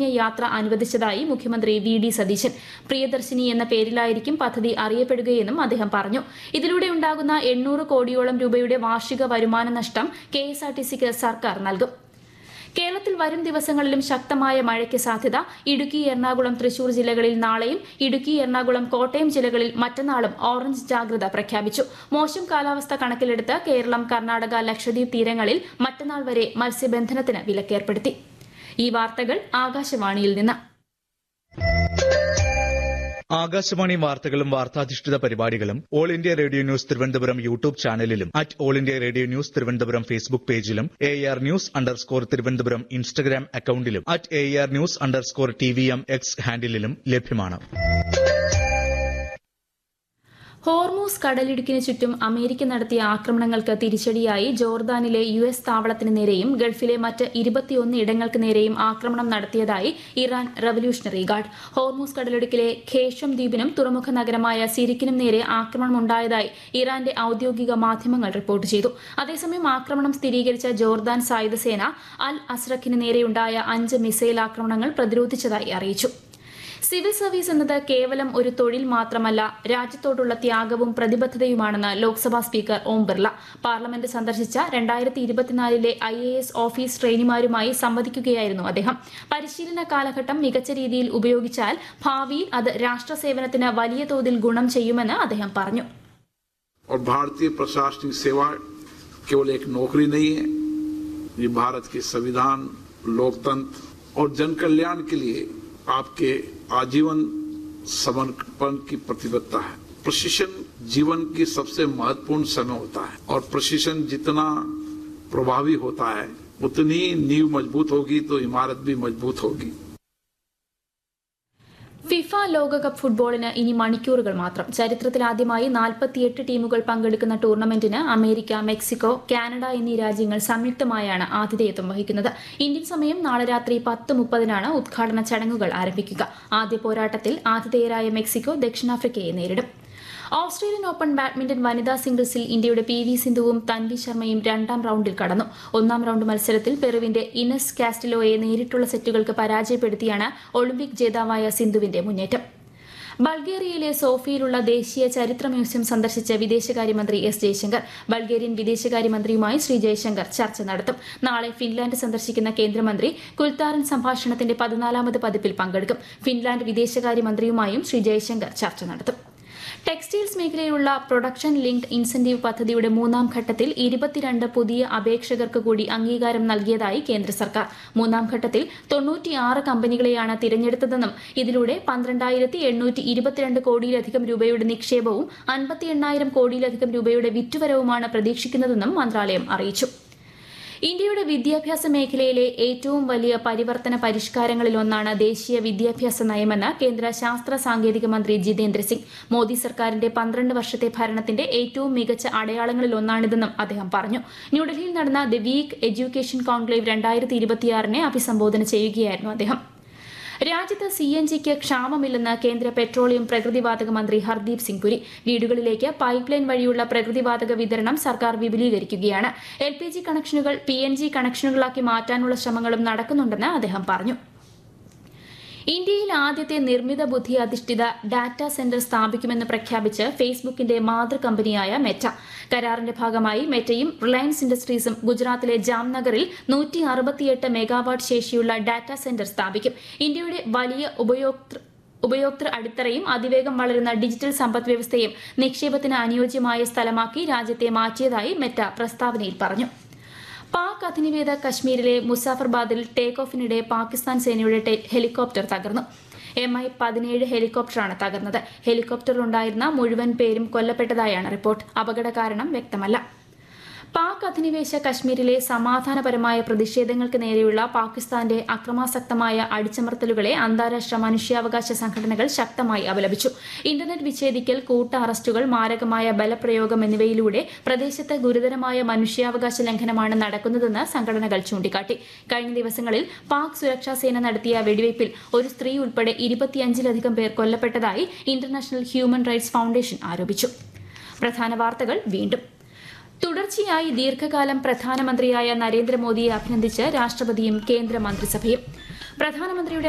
സൗജന്യ യാത്ര അനുവദിച്ചതായി മുഖ്യമന്ത്രി വി ഡി സതീശൻ പ്രിയദർശിനി എന്ന പേരിലായിരിക്കും പദ്ധതി അറിയപ്പെടുകയെന്നും അദ്ദേഹം പറഞ്ഞു ഇതിലൂടെ ഉണ്ടാകുന്ന എണ്ണൂറ് കോടിയോളം രൂപയുടെ വാർഷിക വരുമാന നഷ്ടം കെ എസ് ആർ ടി സിക്ക് സർക്കാർ നൽകും കേരളത്തിൽ വരും ദിവസങ്ങളിലും ശക്തമായ മഴയ്ക്ക് സാധ്യത ഇടുക്കി എറണാകുളം തൃശൂർ ജില്ലകളിൽ നാളെയും ഇടുക്കി എറണാകുളം കോട്ടയം ജില്ലകളിൽ മറ്റന്നാളും ഓറഞ്ച് ജാഗ്രത പ്രഖ്യാപിച്ചു മോശം കാലാവസ്ഥ കണക്കിലെടുത്ത് കേരളം കർണാടക ലക്ഷദ്വീപ് തീരങ്ങളിൽ മറ്റന്നാൾ വരെ മത്സ്യബന്ധനത്തിന് വിലക്കേർപ്പെടുത്തി ഈ വാർത്തകൾ ആകാശവാണിയിൽ നിന്ന് ആകാശവാണി വാർത്തകളും വാർത്താധിഷ്ഠിത പരിപാടികളും All India Radio News Thiruvananthapuram YouTube ചാനലിലും at All India Radio News Thiruvananthapuram Facebook പേജിലും A R news underscore Thiruvananthapuram Instagram അക്കൌണ്ടിലും at A R news underscore T V M X ഹാൻഡിലും ലഭ്യമാണ് ഹോർമൂസ് കടലിടുക്കിന് ചുറ്റും അമേരിക്ക നടത്തിയ ആക്രമണങ്ങൾക്ക് തിരിച്ചടിയായി ജോർദാനിലെ യു എസ് താവളത്തിന് നേരെയും ഗൾഫിലെ മറ്റ് ഇരുപത്തിയൊന്ന് ഇടങ്ങൾക്ക് നേരെയും ആക്രമണം നടത്തിയതായി ഇറാൻ റവല്യൂഷണറി ഗാർഡ് ഹോർമൂസ് കടലിടുക്കിലെ ഖേഷം ദ്വീപിനും തുറമുഖ നഗരമായ സിരിക്കിനും നേരെ ആക്രമണമുണ്ടായതായി ഇറാന്റെ ഔദ്യോഗിക മാധ്യമങ്ങൾ റിപ്പോർട്ട് ചെയ്തു അതേസമയം ആക്രമണം സ്ഥിരീകരിച്ച ജോർദാൻ സായുധ സേന അൽ അസ്രഖിന് നേരെയുണ്ടായ അഞ്ച് മിസൈൽ ആക്രമണങ്ങൾ പ്രതിരോധിച്ചതായി അറിയിച്ചു സിവിൽ സർവീസ് എന്നത് കേവലം ഒരു തൊഴിൽ മാത്രമല്ല രാജ്യത്തോടുള്ള ത്യാഗവും പ്രതിബദ്ധതയുമാണെന്ന് ലോക്സഭാ സ്പീക്കർ ഓം ബിർള പാർലമെന്റ് സന്ദർശിച്ച രണ്ടായിരത്തി ഇരുപത്തിനാലിലെ ഐ എ എസ് ഓഫീസ് ട്രെയിനിമാരുമായി സംവദിക്കുകയായിരുന്നു അദ്ദേഹം പരിശീലന കാലഘട്ടം മികച്ച രീതിയിൽ ഉപയോഗിച്ചാൽ ഭാവിയിൽ അത് രാഷ്ട്ര സേവനത്തിന് വലിയ തോതിൽ ഗുണം ചെയ്യുമെന്ന് അദ്ദേഹം പറഞ്ഞു और भारतीय प्रशासनिक सेवा केवल एक नौकरी नहीं है ये भारत के संविधान लोकतंत्र और जन कल्याण के लिए आपके आजीवन समर्पण की प्रतिबद्धता है प्रशिक्षण जीवन की सबसे महत्वपूर्ण समय होता है और प्रशिक्षण जितना प्रभावी होता है उतनी नींव मजबूत होगी तो इमारत भी मजबूत होगी ഫിഫ ലോകകപ്പ് ഫുട്ബോളിന് ഇനി മണിക്കൂറുകൾ മാത്രം ചരിത്രത്തിലാദ്യമായി നാൽപ്പത്തിയെട്ട് ടീമുകൾ പങ്കെടുക്കുന്ന ടൂർണമെന്റിന് അമേരിക്ക മെക്സിക്കോ കാനഡ എന്നീ രാജ്യങ്ങൾ സംയുക്തമായാണ് ആതിഥേയത്വം വഹിക്കുന്നത് ഇന്ത്യൻ സമയം നാളെ രാത്രി പത്ത് മുപ്പതിനാണ് ഉദ്ഘാടന ചടങ്ങുകൾ ആരംഭിക്കുക ആദ്യ പോരാട്ടത്തിൽ ആതിഥേയരായ മെക്സിക്കോ ദക്ഷിണാഫ്രിക്കയെ നേരിടും ഓസ്ട്രേലിയൻ ഓപ്പൺ ബാഡ്മിന്റൺ വനിതാ സിംഗിൾസിൽ ഇന്ത്യയുടെ പി വി സിന്ധുവും തൻവി ശർമ്മയും രണ്ടാം റൌണ്ടിൽ കടന്നു ഒന്നാം റൌണ്ട് മത്സരത്തിൽ പെറുവിന്റെ ഇനസ് കാസ്റ്റിലോയെ നേരിട്ടുള്ള സെറ്റുകൾക്ക് പരാജയപ്പെടുത്തിയാണ് ഒളിമ്പിക് ജേതാവായ സിന്ധുവിന്റെ മുന്നേറ്റം ബൾഗേറിയയിലെ സോഫിയയിലുള്ള ദേശീയ ചരിത്ര മ്യൂസിയം സന്ദർശിച്ച വിദേശകാര്യമന്ത്രി എസ് ജയശങ്കർ ബൾഗേറിയൻ വിദേശകാര്യമന്ത്രിയുമായി ശ്രീ ജയശങ്കർ ചർച്ച നടത്തും നാളെ ഫിൻലാൻഡ് സന്ദർശിക്കുന്ന കേന്ദ്രമന്ത്രി കുൽത്താരൻ സംഭാഷണത്തിന്റെ പതിനാലാമത് പതിപ്പിൽ പങ്കെടുക്കും ഫിൻലാൻഡ് വിദേശകാര്യമന്ത്രിയുമായും ശ്രീ ജയശങ്കർ ചർച്ച നടത്തും ടെക്സ്റ്റൈൽസ് മേഖലയിലുള്ള പ്രൊഡക്ഷൻ ലിങ്ക്ഡ് ഇൻസെന്റീവ് പദ്ധതിയുടെ മൂന്നാം ഘട്ടത്തിൽ ഇരുപത്തിരണ്ട് പുതിയ അപേക്ഷകർക്ക് കൂടി അംഗീകാരം നൽകിയതായി കേന്ദ്ര സർക്കാർ മൂന്നാം ഘട്ടത്തിൽ തൊണ്ണൂറ്റിയാറ് കമ്പനികളെയാണ് തിരഞ്ഞെടുത്തതെന്നും ഇതിലൂടെ പന്ത്രണ്ടായിരത്തി എണ്ണൂറ്റി ഇരുപത്തിരണ്ട് കോടിയിലധികം രൂപയുടെ നിക്ഷേപവും അൻപത്തി എണ്ണായിരം കോടിയിലധികം രൂപയുടെ വിറ്റുവരവുമാണ് പ്രതീക്ഷിക്കുന്നതെന്നും മന്ത്രാലയം അറിയിച്ചു ഇന്ത്യയുടെ വിദ്യാഭ്യാസ മേഖലയിലെ ഏറ്റവും വലിയ പരിവർത്തന പരിഷ്കാരങ്ങളിലൊന്നാണ് ദേശീയ വിദ്യാഭ്യാസ നയമെന്ന് കേന്ദ്ര ശാസ്ത്ര സാങ്കേതിക മന്ത്രി ജിതേന്ദ്ര സിംഗ് മോദി സർക്കാരിന്റെ പന്ത്രണ്ട് വർഷത്തെ ഭരണത്തിന്റെ ഏറ്റവും മികച്ച അടയാളങ്ങളിലൊന്നാണിതെന്നും അദ്ദേഹം പറഞ്ഞു ന്യൂഡൽഹിയിൽ നടന്ന ദി വീക്ക് എഡ്യൂക്കേഷൻ കോൺക്ലേവ് രണ്ടായിരത്തി ഇരുപത്തിയാറിനെ അഭിസംബോധന ചെയ്യുകയായിരുന്നു അദ്ദേഹം രാജ്യത്ത് സി എൻ ജിക്ക് ക്ഷാമമില്ലെന്ന് കേന്ദ്ര പെട്രോളിയം പ്രകൃതിവാതക മന്ത്രി ഹർദീപ് സിംഗ് പുരി വീടുകളിലേക്ക് പൈപ്പ് ലൈൻ വഴിയുള്ള പ്രകൃതിവാതക വിതരണം സർക്കാർ വിപുലീകരിക്കുകയാണ് എൽ പി ജി കണക്ഷനുകൾ പി എൻ ജി കണക്ഷനുകളാക്കി മാറ്റാനുള്ള ശ്രമങ്ങളും നടക്കുന്നുണ്ടെന്ന് അദ്ദേഹം പറഞ്ഞു ഇന്ത്യയിൽ ആദ്യത്തെ നിർമ്മിത ബുദ്ധി അധിഷ്ഠിത ഡാറ്റാ സെന്റർ സ്ഥാപിക്കുമെന്ന് പ്രഖ്യാപിച്ച് ഫേസ്ബുക്കിന്റെ മാതൃ കമ്പനിയായ മെറ്റ കരാറിന്റെ ഭാഗമായി മെറ്റയും റിലയൻസ് ഇൻഡസ്ട്രീസും ഗുജറാത്തിലെ ജാംനഗറിൽ നൂറ്റി അറുപത്തിയെട്ട് മെഗാവാട്ട് ശേഷിയുള്ള ഡാറ്റാ സെന്റർ സ്ഥാപിക്കും ഇന്ത്യയുടെ വലിയ ഉപയോക്തൃ ഉപയോക്തൃ അടിത്തറയും അതിവേഗം വളരുന്ന ഡിജിറ്റൽ സമ്പദ് വ്യവസ്ഥയും നിക്ഷേപത്തിന് അനുയോജ്യമായ സ്ഥലമാക്കി രാജ്യത്തെ മാറ്റിയതായി മെറ്റ പ്രസ്താവനയിൽ പറഞ്ഞു പാക് അധിനിവേദ കശ്മീരിലെ മുസാഫർബാദിൽ ടേക്ക് ഓഫിനിടെ പാകിസ്ഥാൻ സേനയുടെ ടെ- ഹെലികോപ്റ്റർ തകർന്നു എം ഐ പതിനേഴ് ഹെലികോപ്റ്ററാണ് തകർന്നത് ഹെലികോപ്റ്ററിലുണ്ടായിരുന്ന മുഴുവൻ പേരും കൊല്ലപ്പെട്ടതായാണ് റിപ്പോർട്ട് അപകട കാരണം വ്യക്തമല്ല പാക് അധിനിവേശ കശ്മീരിലെ സമാധാനപരമായ പ്രതിഷേധങ്ങൾക്ക് നേരെയുള്ള പാകിസ്ഥാന്റെ അക്രമാസക്തമായ അടിച്ചമർത്തലുകളെ അന്താരാഷ്ട്ര മനുഷ്യാവകാശ സംഘടനകൾ ശക്തമായി അപലപിച്ചു ഇന്റർനെറ്റ് വിച്ഛേദിക്കൽ കൂട്ട അറസ്റ്റുകൾ മാരകമായ ബലപ്രയോഗം എന്നിവയിലൂടെ പ്രദേശത്ത് ഗുരുതരമായ മനുഷ്യാവകാശ ലംഘനമാണ് നടക്കുന്നതെന്ന് സംഘടനകൾ ചൂണ്ടിക്കാട്ടി കഴിഞ്ഞ ദിവസങ്ങളിൽ പാക് സുരക്ഷാ സേന നടത്തിയ വെടിവയ്പിൽ ഒരു സ്ത്രീ ഉൾപ്പെടെ ഇരുപത്തിയഞ്ചിലധികം പേർ കൊല്ലപ്പെട്ടതായി ഇന്റർനാഷണൽ ഹ്യൂമൻ റൈറ്റ്സ് ഫൗണ്ടേഷൻ ആരോപിച്ചു പ്രധാന വാർത്തകൾ വീണ്ടും തുടർച്ചയായി ദീർഘകാലം പ്രധാനമന്ത്രിയായ നരേന്ദ്രമോദിയെ അഭിനന്ദിച്ച് രാഷ്ട്രപതിയും കേന്ദ്രമന്ത്രിസഭയും പ്രധാനമന്ത്രിയുടെ